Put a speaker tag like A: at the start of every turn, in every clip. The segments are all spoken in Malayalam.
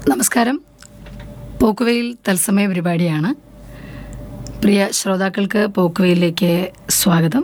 A: നമസ്കാരം പോക്കുവെയിൽ തത്സമയ പരിപാടിയാണ് പ്രിയ ശ്രോതാക്കൾക്ക് പോക്കുവെയിലേക്ക് സ്വാഗതം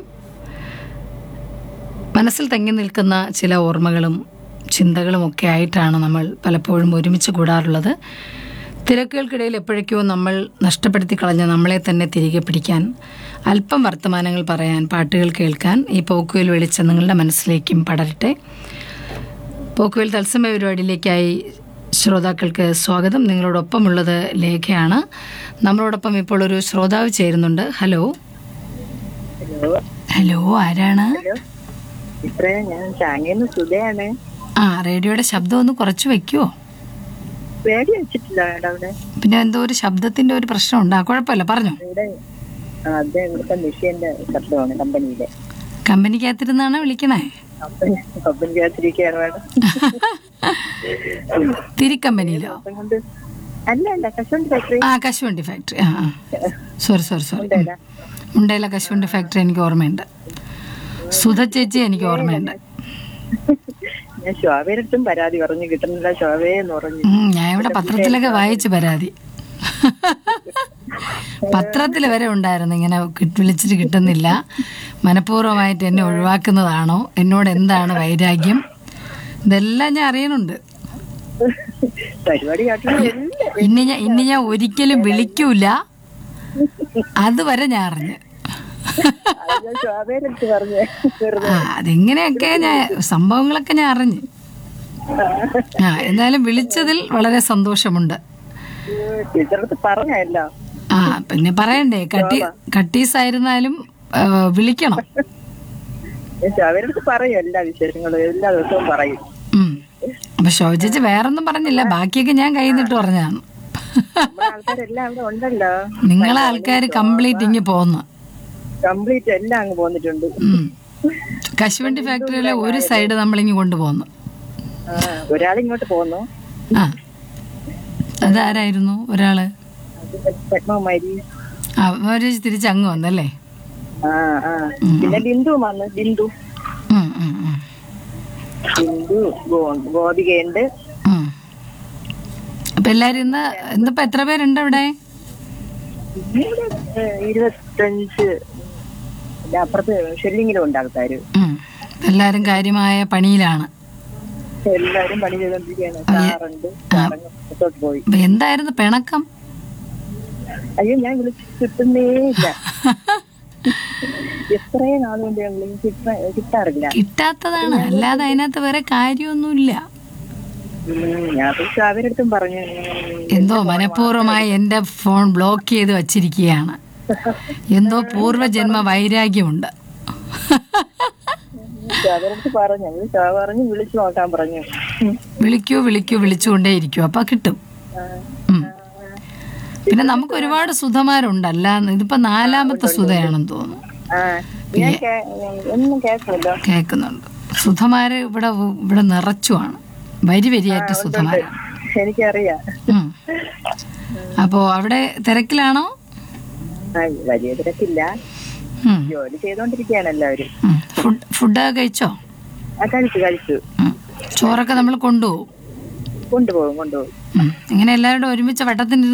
A: മനസ്സിൽ തങ്ങി നിൽക്കുന്ന ചില ഓർമ്മകളും ചിന്തകളും ഒക്കെ ആയിട്ടാണ് നമ്മൾ പലപ്പോഴും ഒരുമിച്ച് കൂടാറുള്ളത് തിരക്കുകൾക്കിടയിൽ എപ്പോഴേക്കോ നമ്മൾ നഷ്ടപ്പെടുത്തി കളഞ്ഞ നമ്മളെ തന്നെ തിരികെ പിടിക്കാൻ അല്പം വർത്തമാനങ്ങൾ പറയാൻ പാട്ടുകൾ കേൾക്കാൻ ഈ പോക്കുവെയിൽ വെളിച്ചം നിങ്ങളുടെ മനസ്സിലേക്കും പടരട്ടെ പോക്കുവെൽ തത്സമയ പരിപാടിയിലേക്കായി ശ്രോതാക്കൾക്ക് സ്വാഗതം നിങ്ങളോടൊപ്പമുള്ളത് ലേഖയാണ് നമ്മളോടൊപ്പം ഇപ്പോൾ ഒരു ശ്രോതാവ് ചേരുന്നുണ്ട് ഹലോ
B: ഹലോ
A: ഹലോ ആരാണ്
B: ഹലോ ഇത്രേ ഞാൻ ചാങ്ങേന്ന് സുധയാണ്
A: ആ റേഡിയോയുടെ ശബ്ദം ഒന്ന് കുറച്ച് വെക്കുവോ
B: പേടി വെച്ചിട്ടില്ല മേഡം അവിടെ
A: പിന്നെ എന്തോ ഒരു ശബ്ദത്തിന്റെ ഒരു പ്രശ്നമുണ്ട് ആ കുഴപ്പമില്ല പറഞ്ഞോ
B: ഇവിടെ ആ, അത് ഇവിടുത്തെ മിഷ്യന്റെ ശബ്ദമാണ് കമ്പനിയിലെ
A: കമ്പനിക്കകത്തിരുന്നാണ് വിളിക്കണേ
B: കമ്പനി കമ്പനിക്കകത്തിരിക്കുകയാണ് മേഡം
A: തിരിക്കമ്പനിയിലോ
B: അപ്പം കൊണ്ട് അല്ല അല്ല കശുവണ്ടി ഫാക്ടറി
A: ആ കശുവണ്ടി ഫാക്ടറി ആ ആ സോറി സോറി സോറി
B: ഉണ്ടേടാ.
A: മുണ്ടയിലെ കശുവണ്ടി ഫാക്ടറി എനിക്ക് ഓർമ്മയുണ്ട് സുധ ചേച്ചി എനിക്ക് ഓർമ്മയുണ്ട്
B: ഞാൻ ശോഭയുടെ അടുത്തും പരാതി പറഞ്ഞു കിട്ടുന്നില്ല ശോഭയെ എന്ന് പറഞ്ഞു
A: ഉം, ഞാൻ ഇവിടെ പത്രത്തിലൊക്കെ വായിച്ചു പരാതി പത്രത്തിൽ വരെ ഉണ്ടായിരുന്നു ഇങ്ങനെ കി- വിളിച്ചിട്ട് കിട്ടുന്നില്ല മനഃപൂർവ്വമായിട്ട് എന്നെ ഒഴിവാക്കുന്നതാണോ എന്നോട് എന്താണ് വൈരാഗ്യം ഇതെല്ലാം ഞാൻ അറിയണുണ്ട്
B: പരിപാടി കാട്ടുന്ന എല്ലാം
A: ഇനി ഞാൻ ഇനി ഞാൻ ഒരിക്കലും വിളിക്കൂല അതുവരെ ഞാൻ അറിഞ്ഞ്
B: അത് ഞാൻ ശോഭയുടെ അടുത്ത് പറഞ്ഞു വെറുതെ
A: ആ അതെങ്ങനെയൊക്കെ ഞാൻ സംഭവങ്ങളൊക്കെ ഞാൻ അറിഞ്ഞ് ആ എന്നാലും വിളിച്ചതിൽ വളരെ സന്തോഷമുണ്ട്
B: ടീച്ചറുടെ അടുത്ത് പറഞ്ഞല്ലോ
A: ആ പിന്നെ പറയണ്ടേ കട്ടി കട്ടീസ് ആയിരുന്നാലും ആ, വിളിക്കണം
B: ഞാൻ ശോഭയുടെ അടുത്ത് പറയും എല്ലാ വിശേഷങ്ങളും എല്ലാ ദിവസവും പറയും
A: ഉം. അപ്പൊ ശോചിച്ച് വേറൊന്നും പറഞ്ഞില്ല ബാക്കിയൊക്കെ ഞാൻ കൈ നിട്ട് പറഞ്ഞതാണ്
B: നമ്മുടെ ആൾക്കാരെല്ലാം അവിടെ ഉണ്ടല്ലോ
A: നിങ്ങളെ ആൾക്കാർ കംപ്ലീറ്റ് ഇങ്ങ് പോന്ന്
B: കംപ്ലീറ്റ് എല്ലാം അങ്ങ് പോന്നിട്ടുണ്ട്
A: ഉം. കശുവണ്ടി ഫാക്ടറിയിലെ ഒരു സൈഡ് നമ്മളിങ്ങ് കൊണ്ടുപോന്നു
B: ആ, ഒരാൾ ഇങ്ങോട്ട് പോന്നു
A: ആ അതാരായിരുന്നു ഒരാള്
B: പത്മകുമാരി
A: ആ അവര് തിരിച്ചങ്ങ് വന്നല്ലേ
B: ആ ആ പിന്നെ ബിന്ദു വന്ന് ബിന്ദു
A: ഉം, ഉം, ഉം.
B: ബിന്ദു ഗോ- ഗോപികയുണ്ട്
A: ഉം. അപ്പൊ എല്ലാരും ഇന്ന് ഇന്നിപ്പോ എത്ര പേരുണ്ട് അവിടെ
B: ഇവിടെ, ഏ, ഇരുപത്തഞ്ച് ഇല്ല, അപ്പുറത്ത് ഷെല്ലിങ്ങിലും ഉണ്ട് ആൾക്കാര്
A: ഉം. എല്ലാരും കാര്യമായ പണിയിലാണ്
B: എല്ലാരും പണി ചെയ്തോണ്ടിരിക്കുകയാണ് കാറുണ്ട് കാറങ്ങ് പുറത്തോട്ട് പോയി
A: അപ്പൊ എന്തായിരുന്നു പിണക്കം
B: അയ്യോ ഞാൻ വിളിച്ച് കിട്ടുന്നേ ഇല്ല എത്രയും നാളുകൊണ്ട് ഞാൻ വിളിച്ച് കിട്ടാ- കിട്ടാറില്ല
A: കിട്ടാത്തതാണ് അല്ലാതെ അതിനകത്ത് വേറെ കാര്യമൊന്നുമില്ല
B: ഉം, ഞാൻ പക്ഷെ അവരടുത്തും പറഞ്ഞു ഉം,
A: എന്തോ മനഃപൂർവ്വമായി എന്റെ ഫോൺ ബ്ലോക്ക് ചെയ്ത് വച്ചിരിക്കുകയാണ് എന്തോ പൂർവ്വജന്മ വൈരാഗ്യമുണ്ട്
B: പക്ഷെ അവരടുത്ത് പറഞ്ഞു അവര് ചാ പറഞ്ഞു വിളിച്ചു നോക്കാൻ പറഞ്ഞു ഉം.
A: വിളിക്കൂ വിളിക്കൂ വിളിച്ചുകൊണ്ടേ ഇരിക്കൂ അപ്പൊ കിട്ടും
B: ആ,
A: ഉം. പിന്നെ നമുക്ക് ഒരുപാട് സുധമാരുണ്ട് അല്ല ഇതിപ്പോ നാലാമത്തെ സുധയാണെന്ന് തോന്നുന്നു
B: ആ, ഞാൻ കേ- ഒന്നും കേൾക്കുമല്ലോ
A: കേൾക്കുന്നുണ്ട് സുധമാര് ഇവിടെ ഇവിടെ നിറച്ചുമാണ് വരി വരിയായിട്ട് സുധമാരാണ്
B: എനിക്കറിയാം
A: ഉം. അപ്പോ അവിടെ തിരക്കിലാണോ
B: ആ, വലിയ തിരക്കില്ല
A: ഉം.
B: ജോലി ചെയ്തോണ്ടിരിക്കുകയാണ് എല്ലാവരും
A: ഉം. ഫുഡ് ഫുഡൊക്കെ കഴിച്ചോ
B: ആ കഴിച്ചു കഴിച്ചു
A: ഉം. ചോറൊക്കെ നമ്മൾ കൊണ്ടുപോകും
B: കൊണ്ടുപോകും കൊണ്ടുപോകും
A: ഉം. ഇങ്ങനെ എല്ലാവരോടും ഒരുമിച്ച് വട്ടത്തിന്